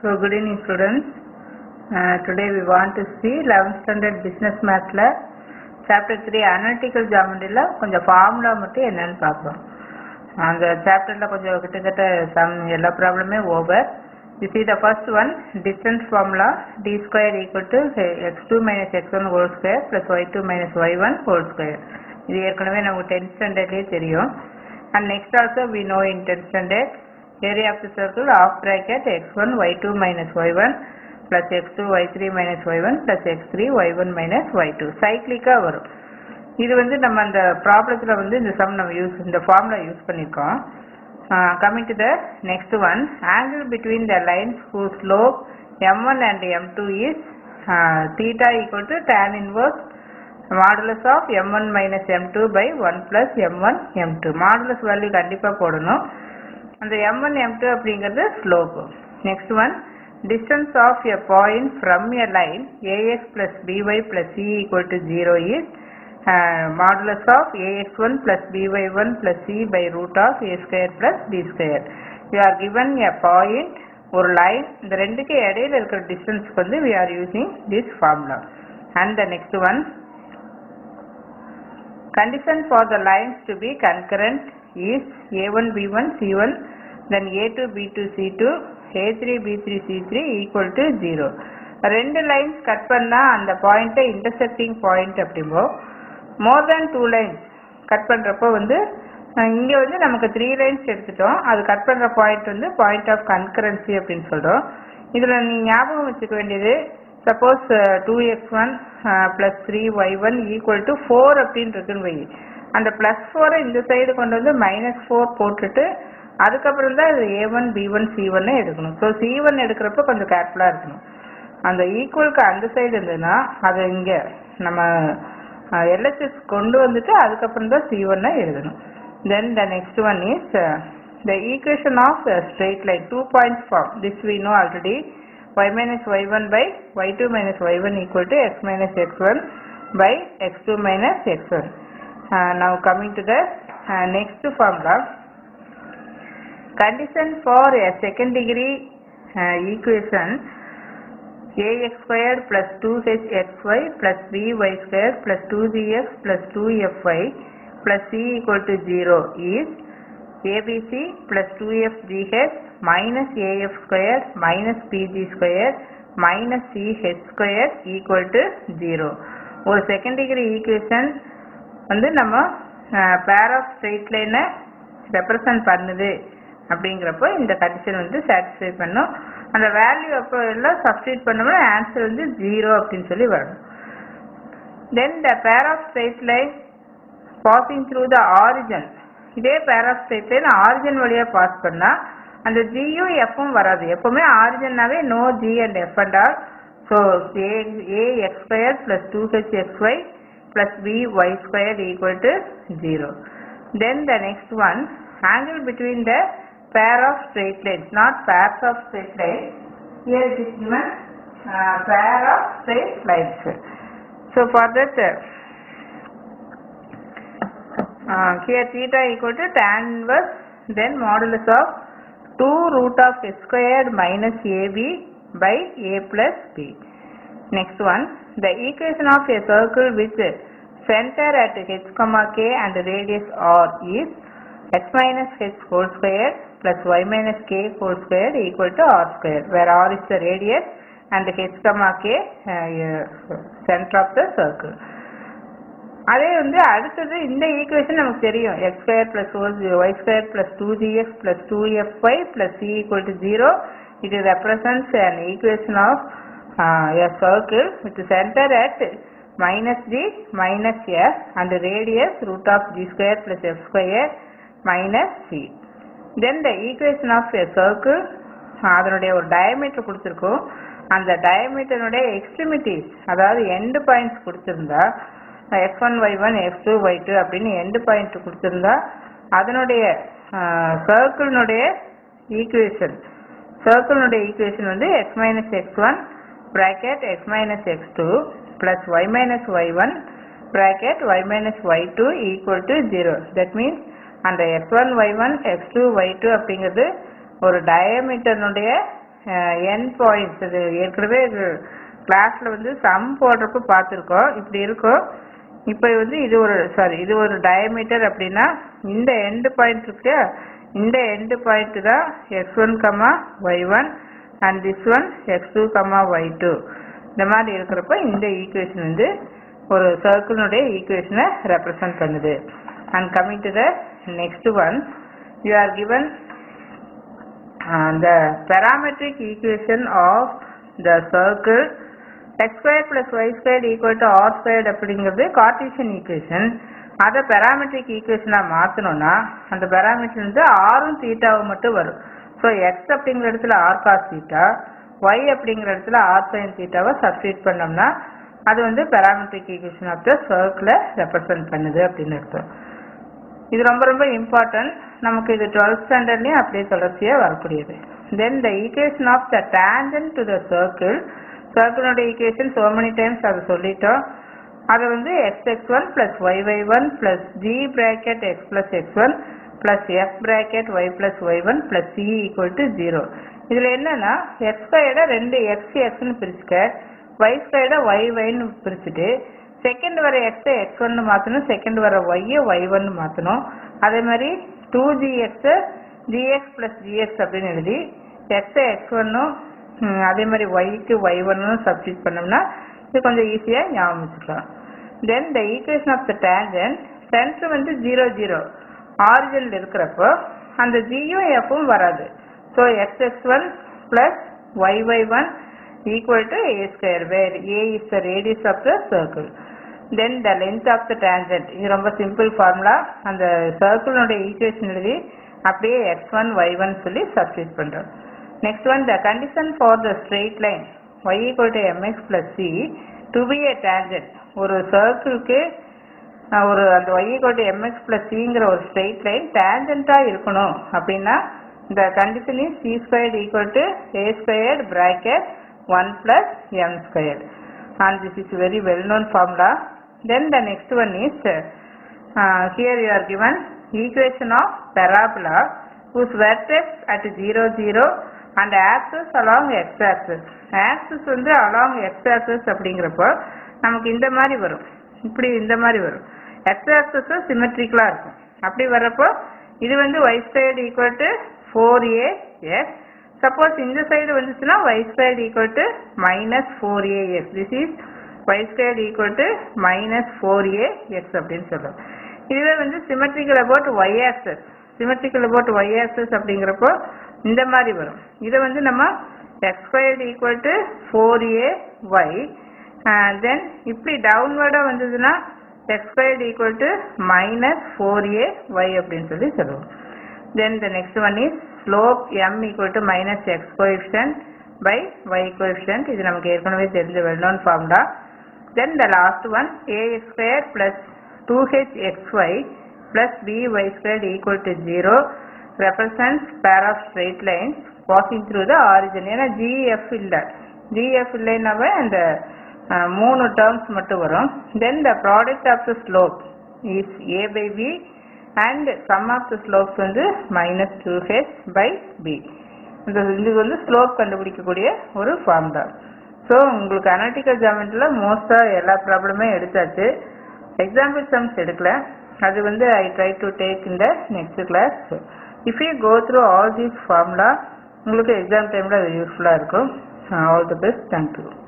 So good evening students. Uh, today we want to see 11th standard business mathல chapter 3 analytical geometryல கொஞ்சம் formula மட்டும் என்னன்னு பார்ப்போம் அந்த chapterல கொஞ்சம் கிட்டத்தட்ட some எல்லா ப்ராப்ளமே over you see the first one distance formula d square equal to x2 minus x1 whole square plus y2 minus y1 whole square இது ஏற்கனவே நமக்கு 10th standardலயே தெரியும் and next also we know in 10th standard area of the circle half bracket x1 y2 minus y1 plus x2 y3 minus y1 plus x3 y1 minus y2 சைக்கிளிக்கா வரும் இது வந்து நம்ம அந்த ப்ராப்ளத்துல வந்து இந்த சம் நம்ம யூஸ் இந்த ஃபார்முலா யூஸ் பண்ணிருக்கோம் coming to the next one angle between the lines who slope m1 and m2 is uh, theta equal to tan inverse modulus of m1 minus m2 by 1 plus m1 m2 modulus value கண்டிப்பா போடணும் அந்த m1 m2 அப்படிங்கிறது slope next one distance of a point from a line ax plus by plus c equal to 0 is uh, modulus of ax1 plus by1 plus c by root of a square plus b square you are given a point ஒரு line இந்த ரெண்டுக்கு இடையில இருக்கிற டிஸ்டன்ஸ்க்கு வந்து we are using this formula and the next one condition for the lines to be concurrent is a1 b1 c1 then a2 b2 c2 a3 b3 c3 equal to 0 ரெண்டு lines cut பண்ணா அந்த பாயிண்ட்டை intersecting point அப்படிம்போ more than two lines cut பண்றப்போ வந்து அஹ், இங்க வந்து நமக்கு த்ரீ லைன்ஸ் எடுத்துட்டோம் அது கட் பண்ற பாயிண்ட் வந்து பாயிண்ட் ஆஃப் கன்கரன்சி அப்படின்னு சொல்றோம் இதுல நீங்க ஞாபகம் வச்சுக்க வேண்டியது suppose two X one plus three Y one equal to four அப்படின்னு இருக்குன்னு வை அந்த பிளஸ் ஃபோரை இந்த சைடு கொண்டு வந்து மைனஸ் ஃபோர் போட்டுட்டு அதுக்கப்புறம் தான் இது A one B one C ஒன்னு எடுக்கணும் ஸோ சி ஒன் எடுக்கிறப்ப கொஞ்சம் கேர்ஃபுல்லாக இருக்கணும் அந்த ஈக்குவலுக்கு அந்த சைடு இருந்ததுன்னா அதை இங்கே நம்ம எல்ஹெச்எஸ் கொண்டு வந்துட்டு அதுக்கப்புறம் தான் சி ஒன்னை எழுதணும் then the next one is the equation of straight line two points form this we know already y minus y1 by y2 minus y1 equal to x minus x1 by x2 minus x1. Uh, now coming to the uh, next formula. Condition for a second degree uh, equation ax squared plus 2hxy plus by squared plus 2gx plus 2fy plus c equal to 0 is abc plus 2fgh minus af squared minus pg squared minus ch squared equal to 0 ஒரு second degree equation வந்து நம்ம பேர் of straight லைனை represent பண்ணுது அப்படிங்கிறப்போ இந்த condition வந்து satisfy பண்ணும் அந்த வேல்யூ அப்போ எல்லாம் சப்ஸ்டியூட் பண்ணோம்னா ஆன்சர் வந்து ஜீரோ அப்படின்னு சொல்லி வரணும் then the pair of straight line passing through the origin இதே pair of straight line origin வழியா பாஸ் பண்ணா அந்த ஜியும் எஃப்பும் வராது எப்பவுமே ஆரிஜன்னாவே no G and F and R so A A X square plus two H X Y plus B Y square equal to zero then the next one angle between the pair of straight lines not pairs of straight lines here it is given uh, pair of straight lines so for that uh, uh, here theta equal to tan inverse then modulus of 2 root of s squared minus ab by a plus b. Next one, the equation of a circle with center at h comma k and radius r is x minus h whole square plus y minus k whole square equal to r square where r is the radius and h comma k uh, center of the circle. அதே வந்து அடுத்தது இந்த equation நமக்கு தெரியும் X square plus Y square plus two G X plus two F Y plus C equal to zero it represents an equation of a circle with centre at minus g minus f and radius root of g square plus f square minus c. Then the equation of a circle அதனுடைய ஒரு diameter கொடுத்துருக்கோம் அந்த டயமீட்டருடைய extremities அதாவது end points கொடுத்துருந்தா F one Y one F two Y two அப்படின்னு end point கொடுத்துருந்தா அதனுடைய சர்க்கிளினுடைய ஈக்குவேஷன் சர்க்கிளினுடைய ஈக்குவேஷன் வந்து X minus X one bracket x minus x2 plus y minus y1 bracket y minus y2 equal to 0. That means அந்த x1 y1 x2 y2 அப்படிங்கிறது ஒரு டயமீட்டர்னுடைய என் points அது ஏற்கனவே கிளாஸ்ல வந்து சம் போடுறப்ப பார்த்துருக்கோம் இப்படி இருக்கும் இப்போ வந்து இது ஒரு சாரி இது ஒரு டயமீட்டர் அப்படின்னா இந்த எண்டு பாயிண்ட் இருக்கு இந்த எண்டு பாயிண்ட் தான் X one comma Y one and this one X two comma Y two இந்த மாதிரி இருக்கிறப்ப இந்த ஈக்குவேஷன் வந்து ஒரு சர்க்கிளினுடைய ஈக்குவேஷனை ரெப்ரசன்ட் பண்ணுது and coming to the next one you are given the parametric equation of the circle x squared plus y squared equal to r squared அப்படிங்கிறது Cartesian equation அதை parametric ஈக்குவேஷனா மாத்தணும்னா அந்த parameter வந்து ஆரும் தீட்டாவும் மட்டும் வரும் ஸோ எக்ஸ் அப்படிங்கிற இடத்துல ஆர் காஸ் தீட்டா ஒய் அப்படிங்கிற இடத்துல ஆர் சைன் தீட்டாவை சப்ஸ்டியூட் பண்ணோம்னா அது வந்து parametric ஈக்குவேஷன் ஆஃப் த சர்க்கிளை ரெப்ரசன்ட் பண்ணுது அப்படின்னு அர்த்தம் இது ரொம்ப ரொம்ப இம்பார்ட்டன்ட் நமக்கு இது டுவெல்த் ஸ்டாண்டர்ட்லயும் அப்படியே தொடர்ச்சியாக வரக்கூடியது then the equation of the tangent to the circle சர்க்கிளோட ஈக்குவேஷன் so many டைம்ஸ் அதை சொல்லிட்டோம் அதை வந்து X X one plus Y Y one plus G bracket X plus X one plus F bracket Y plus Y one plus C equal to zero இதில் என்னன்னா X ஸ்கொயர்டை ரெண்டு X எக்ஸ்னு பிரிச்சுக்க Y ஸ்கொயர்டை Y ஒய்னு பிரிச்சுட்டு second வர எக்ஸை X ஒன்னு மாற்றணும் second வர ஒய்யை ஒய் ஒன்னு மாற்றணும் அதே மாதிரி டூ ஜிஎக்ஸை ஜிஎக்ஸ் ப்ளஸ் ஜிஎக்ஸ் அப்படின்னு எழுதி எக்ஸை எக்ஸ் ஒன்னும் அதே மாதிரி ஒய்க்கு ஒய் ஒன்னும் சப்ஸ்டியூட் பண்ணோம்னா இது கொஞ்சம் ஈஸியாக ஞாபகம் வச்சுக்கலாம் then the equation of the tangent centre வந்து ஜீரோ ஜீரோ ஆரிஜினில் இருக்கிறப்போ அந்த ஜியும் எஃப்பும் வராது so X X one plus Y Y one equal to A square where A is the radius of the circle then the length of the tangent இது ரொம்ப simple formula அந்த சர்க்கிளினுடைய ஈக்குவேஷன் எழுதி அப்படியே எக்ஸ் ஒன் ஒய் ஒன் சொல்லி substitute பண்ணுறோம் next one the condition for the straight line Y equal to M X plus C to be a tangent ஒரு சர்க்கிளுக்கு ஒரு அந்த Y equal to M X plus சிங்கிற ஒரு ஸ்ட்ரெயிட் லைன் டேஞ்சண்ட்டாக இருக்கணும் அப்படின்னா இந்த condition is C squared equal to A squared bracket one plus M squared and this is very well known formula. Then the next one is uh, here you are given equation of parabola whose vertex at 0 0 and axis along x axis. axis வந்து along x axis அப்படிங்கிறப்போ நமக்கு இந்த மாதிரி வரும் இப்படி இந்த மாதிரி வரும் x axis சிமெட்ரிக்கலாக இருக்கும் அப்படி வர்றப்போ இது வந்து y squared equal to 4ax சப்போஸ் இந்த சைடு வந்துச்சுன்னா y squared equal to minus 4ax this is y squared equal to minus 4ax அப்படின்னு சொல்றோம் இதுவே வந்து symmetrical about y axis symmetrical about y axis அப்படிங்கிறப்போ இந்த மாதிரி வரும் இதை வந்து நம்ம x squared equal to 4ay தென் இப்படி டவுன்வர்டா வந்ததுன்னா x squared equal to minus 4ay அப்படின்னு சொல்லி சொல்லுவோம் then the next one is slope m equal to minus x coefficient by y coefficient இது நமக்கு ஏற்கனவே தெரிஞ்ச well known formula then the last one ax square plus 2hxy plus by squared equal to 0 represents pair of straight lines passing through the origin ஏன்னா gf இல்ல gf இல்லைனாவே அந்த அஹ், மூணு terms மட்டும் வரும் then the product of the slope is a by b and sum of the slopes வந்து minus 2h by b இந்த இது வந்து ஸ்லோப் கண்டுபிடிக்கக்கூடிய ஒரு ஃபார்முலா ஸோ உங்களுக்கு அனாலிட்டிக்கல் ஜாமெண்ட்ரியில் மோஸ்ட்டாக எல்லா ப்ராப்ளமே எடுத்தாச்சு எக்ஸாம்பிள் சம்ஸ் எடுக்கல அது வந்து ஐ ட்ரை டு டேக் இந்த next class if you go through all these formula உங்களுக்கு எக்ஸாம் டைமில் அது யூஸ்ஃபுல்லாக இருக்கும் ஆல் தி பெஸ்ட் தேங்க்யூ